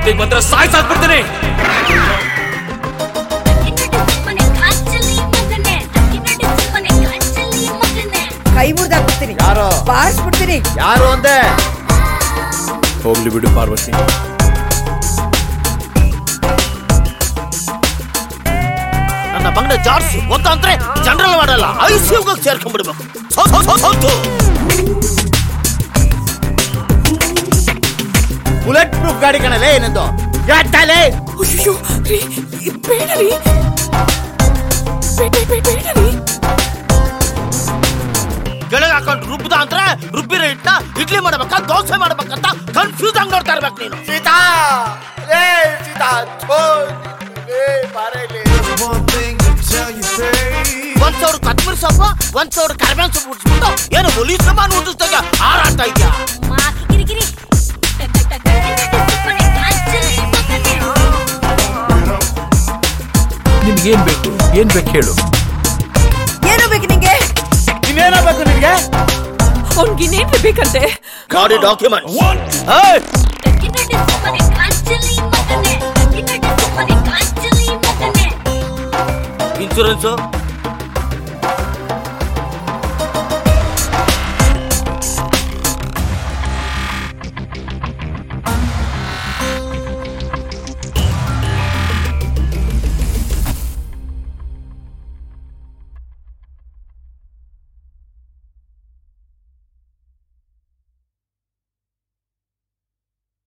ಬುದ್ಧಿಗೆ ಬಂದ್ರೆ ಸಾಯ್ಸಾಕ್ಬಿಡ್ತೀನಿ ಕೈ ಮುರಿದಾಕ್ಬಿಡ್ತೀನಿ ಯಾರು ಬಾರಿಸ್ಬಿಡ್ತೀನಿ ಯಾರು ಅಂದೆ ಹೋಗ್ಲಿ ಬಿಡು ಪಾರ್ವತಿ ನನ್ನ ಬಂಗಡೆ ಜಾಡ್ಸು ಗೊತ್ತಂದ್ರೆ ಜನರಲ್ ಮಾಡಲ್ಲ ಐ ಸಿ ಸೇರ್ಕೊಂಡ್ಬಿಡ್ಬೇಕು ಸೌ- ಸೌ- ಸೌ- ಸೌತು. ಬುಲೆಟ್ ಪ್ರೂಫ್ ಗಾಡಿ ಕಣಲೇ ಏನಂದು ಯಾಟಲೆ ಅಯ್ಯೋ ರೀ ಬೇಡ ರೀ ಬೇಡ ಬೇಡ ಬೇಡ ರೀ ಕೆಳಗೆ ಹಾಕೊಂಡು ರುಬ್ಬದ ಅಂದ್ರೆ ರುಬ್ಬಿರೋ ಹಿಟ್ನ ಇಡ್ಲಿ ಮಾಡ್ಬೇಕಾ ದೋಸೆ ಮಾಡ್ಬೇಕಂತ ಕನ್ಫ್ಯೂಸ್ ಆಗಿ ನೋಡ್ತಾ ಇರ್ಬೇಕು ನೀನು ಸೀತಾ ಲೇ ಸೀತಾ ಥೋ, ಲೇ, ಬಾರೆ ಇಲ್ಲಿ. ಒಂದ್ ಸಾವಿರ ಕೊತ್ತಂಬರಿ ಸೊಪ್ಪು ಒಂದ್ ಸಾವಿರ ಕರಿಬೇವಿನ ಸೊಪ್ಪು ಉಡ್ಸ್ಬಿಟ್ಟು ಏನು ಹುಲಿ ಸಾಮಾನು ಉದಿಸ್ದಾಗ ಹಾರಾಡ್ತಾ ಇದ್ಯಾ ನಿನ್ಗೇನ್ ಬೇಕು ಏನ್ ಬೇಕು ಹೇಳು ಏನೋ ಬೇಕು ನಿಂಗೆ ಇನ್ನೇನಾಗ್ಬೇಕು ನಿನ್ಗೆ ಅವ್ನ್ಗಿನ್ನೇನ್ ಬೇಕಂತೆ ಗಾಡಿ ಡಾಕ್ಯುಮೆಂಟ್ ಇನ್ಶೂರೆನ್ಸ್